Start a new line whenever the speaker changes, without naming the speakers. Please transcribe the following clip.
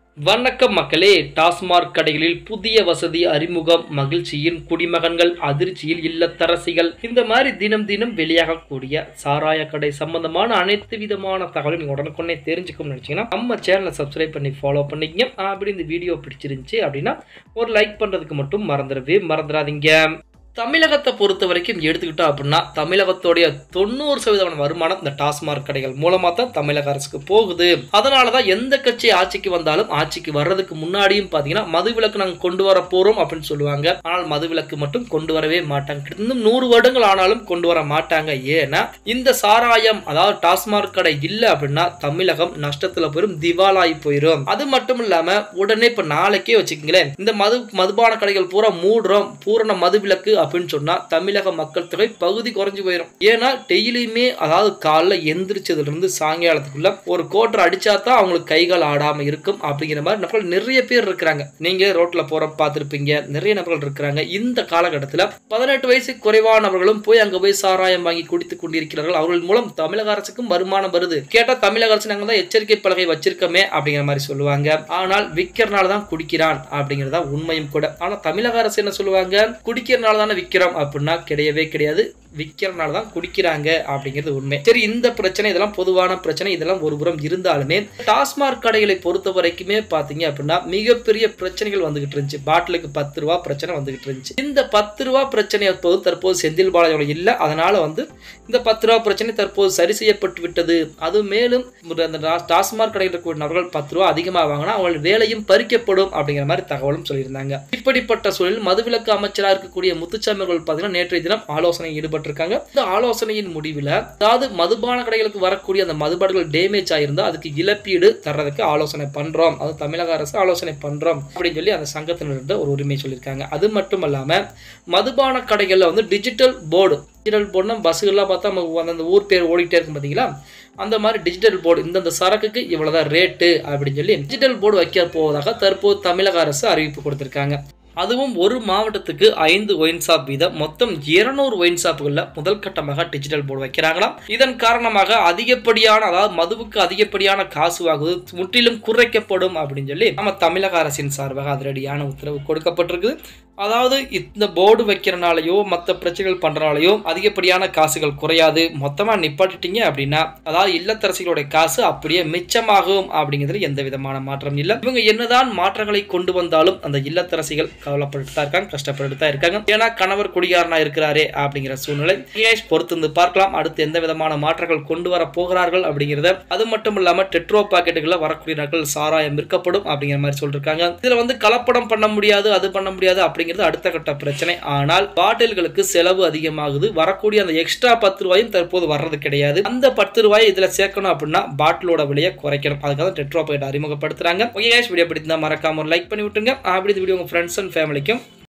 வணக்கம் மக்களே டாஸ்மாக் கடைகளில் புதிய வசதி அறிமுகம் மகிழ்ச்சியின் குடிமகன்கள் அதிர்ச்சியில் இல்லத்தரசிகள் இந்த மாதிரி தினம் தினம் வெளியாகக்கூடிய சாராய கடை சம்பந்தமான அனைத்து விதமான தகவலும் நீங்க உடனுக்குடனே தெரிஞ்சுக்கணும்னு நினைச்சீங்கன்னா நம்ம சேனலை சப்ஸ்கிரைப் பண்ணி ஃபாலோ பண்ணிக்கங்க அப்படி இந்த வீடியோ பிடிச்சிருந்துச்சு அப்படின்னா ஒரு லைக் பண்றதுக்கு மட்டும் மறந்துடவே மறந்துடாதீங்க தமிழகத்தை பொறுத்த வரைக்கும் எடுத்துக்கிட்டோம் அப்படின்னா தமிழகத்துடைய தொண்ணூறு சதவீதமான வருமானம் இந்த டாஸ்மாக் கடைகள் மூலமாக தான் தமிழக அரசுக்கு போகுது அதனால தான் எந்த கட்சி ஆட்சிக்கு வந்தாலும் ஆட்சிக்கு வர்றதுக்கு முன்னாடியும் பார்த்தீங்கன்னா மதுவிலக்கு நாங்கள் கொண்டு வர போறோம் அப்படின்னு சொல்லுவாங்க ஆனால் மதுவிலக்கு மட்டும் கொண்டு வரவே மாட்டாங்க இன்னும் நூறு வருடங்கள் ஆனாலும் கொண்டு வர மாட்டாங்க ஏன்னா இந்த சாராயம் அதாவது டாஸ்மாக் கடை இல்லை அப்படின்னா தமிழகம் நஷ்டத்துல போயிடும் திவாலாகி போயிடும் அது மட்டும் இல்லாம உடனே இப்ப நாளைக்கே வச்சுக்கங்களேன் இந்த மது மதுபான கடைகள் பூரா மூடுறோம் பூரண மதுவிலக்கு அப்படின்னு சொன்னா தமிழக மக்கள் தொகை பகுதி குறைஞ்சு போயிடும் ஏன்னா டெய்லியுமே அதாவது காலைல எந்திரிச்சதுல இருந்து சாயங்காலத்துக்குள்ள ஒரு கோட்டர் அடிச்சா தான் அவங்களுக்கு கைகால் ஆடாம இருக்கும் அப்படிங்கிற மாதிரி நபர்கள் நிறைய பேர் இருக்கிறாங்க நீங்க ரோட்ல போற பார்த்திருப்பீங்க நிறைய நபர்கள் இருக்கிறாங்க இந்த காலகட்டத்துல பதினெட்டு வயசு குறைவானவர்களும் போய் அங்க போய் சாராயம் வாங்கி குடித்து கொண்டிருக்கிறார்கள் அவர்கள் மூலம் தமிழக அரசுக்கும் வருமானம் வருது கேட்டா தமிழக அரசு நாங்க தான் எச்சரிக்கை பலகை வச்சிருக்கோமே அப்படிங்கிற மாதிரி சொல்லுவாங்க ஆனால் விற்கிறனால தான் குடிக்கிறான் அப்படிங்கிறதா உண்மையும் கூட ஆனா தமிழக அரசு என்ன சொல்லுவாங்க குடிக்கிறனால தானே விற்கிறோம் அப்படின்னா கிடையவே கிடையாது விற்கிறனால தான் குடிக்கிறாங்க அப்படிங்கிறது உண்மை சரி இந்த பிரச்சனை இதெல்லாம் பொதுவான பிரச்சனை இதெல்லாம் ஒரு புறம் இருந்தாலுமே டாஸ்மாக் கடைகளை பொறுத்த வரைக்குமே பார்த்தீங்க அப்படின்னா மிகப்பெரிய பிரச்சனைகள் வந்துகிட்டு இருந்துச்சு பாட்டிலுக்கு பத்து ரூபா பிரச்சனை வந்துகிட்டு இருந்துச்சு இந்த பத்து ரூபா பிரச்சனை எப்போது தற்போது செந்தில் பாலாஜி இல்லை அதனால வந்து இந்த பத்து ரூபா பிரச்சனை தற்போது சரி செய்யப்பட்டு விட்டது அது மேலும் அந்த டாஸ்மாக் கடையில் இருக்கக்கூடிய நபர்கள் பத்து ரூபா அதிகமாக வாங்கினா அவர்கள் வேலையும் பறிக்கப்படும் அப்படிங்கிற மாதிரி தகவலும் சொல்லியிருந்தாங்க இப்படிப்பட்ட சூழலில் மதுவிலக்கு அமைச்சராக இருக்கக்கூடிய முத்துச்சாமி அவர்கள் பார்த்தீங்கன்னா நேற்றைய தினம் ஆலோசனை ஈடுபட்டிருக்காங்க இந்த ஆலோசனையின் முடிவில் அதாவது மதுபான கடைகளுக்கு வரக்கூடிய அந்த மதுபாடுகள் டேமேஜ் ஆயிருந்தா அதுக்கு இழப்பீடு தர்றதுக்கு ஆலோசனை பண்றோம் அது தமிழக அரசு ஆலோசனை பண்றோம் அப்படின்னு சொல்லி அந்த சங்கத்தினர் ஒரு உரிமை சொல்லியிருக்காங்க அது மட்டும் இல்லாம மதுபான கடைகள்ல வந்து டிஜிட்டல் போர்டு டிஜிட்டல் போர்டுனா பஸ்ஸுகள்லாம் பார்த்தா நம்ம அந்த ஊர் பேர் ஓடிட்டே இருக்கும் பார்த்தீங்களா அந்த மாதிரி டிஜிட்டல் போர்டு இந்தந்த சரக்குக்கு இவ்வளோதான் ரேட்டு அப்படின்னு சொல்லி டிஜிட்டல் போர்டு வைக்க போவதாக தற்போது தமிழக அரசு அறிவிப்பு கொடுத்திருக்காங்க அதுவும் ஒரு மாவட்டத்துக்கு ஐந்து ஒயின் ஷாப் வீதம் மொத்தம் இருநூறு ஒயின் ஷாப்புகளில் முதல் கட்டமாக டிஜிட்டல் போர்டு வைக்கிறாங்களாம் இதன் காரணமாக அதிகப்படியான அதாவது மதுவுக்கு அதிகப்படியான காசு வாங்குவது முற்றிலும் குறைக்கப்படும் அப்படின்னு சொல்லி நம்ம தமிழக அரசின் சார்பாக அதிரடியான உத்தரவு கொடுக்கப்பட்டிருக்குது அதாவது இந்த போர்டு வைக்கிறனாலையோ மற்ற பிரச்சனைகள் பண்ணுறனாலையோ அதிகப்படியான காசுகள் குறையாது மொத்தமாக நிப்பாட்டிட்டீங்க அப்படின்னா அதாவது இல்லத்தரசிகளுடைய காசு அப்படியே மிச்சமாகும் அப்படிங்கிறது எந்த விதமான மாற்றம் இல்லை இவங்க என்னதான் மாற்றங்களை கொண்டு வந்தாலும் அந்த இல்லத்தரசிகள் கவலைப்பட்டு தான் இருக்காங்க கஷ்டப்பட்டு தான் இருக்காங்க ஏன்னா கணவர் குடிகாரனா இருக்கிறாரே அப்படிங்கிற சூழ்நிலை பொறுத்து வந்து பார்க்கலாம் அடுத்து எந்த விதமான மாற்றங்கள் கொண்டு வர போகிறார்கள் அப்படிங்கிறத அது மட்டும் இல்லாம டெட்ரோ பாக்கெட்டுகளில் வரக்கூடிய நாட்கள் சாராயம் விற்கப்படும் அப்படிங்கிற மாதிரி சொல்லிருக்காங்க இதுல வந்து கலப்படம் பண்ண முடியாது அது பண்ண முடியாது அப்படிங்கிறது அடுத்த கட்ட பிரச்சனை ஆனால் பாட்டில்களுக்கு செலவு அதிகமாகுது வரக்கூடிய அந்த எக்ஸ்ட்ரா பத்து ரூபாயும் தற்போது வர்றது கிடையாது அந்த பத்து ரூபாய் இதுல சேர்க்கணும் அப்படின்னா பாட்டிலோட விலையை குறைக்கணும் அதுக்காக டெட்ரோ பாக்கெட் அறிமுகப்படுத்துறாங்க ஓகே வீடியோ பிடிச்சிருந்தா மறக்காம ஒரு லைக் பண்ணி விட்டுருங்க அப்படி இந்த வீடியோ உங்க ஃப்ரெண்ட்ஸ் அண்ட் ஃபேமிலிக்கும்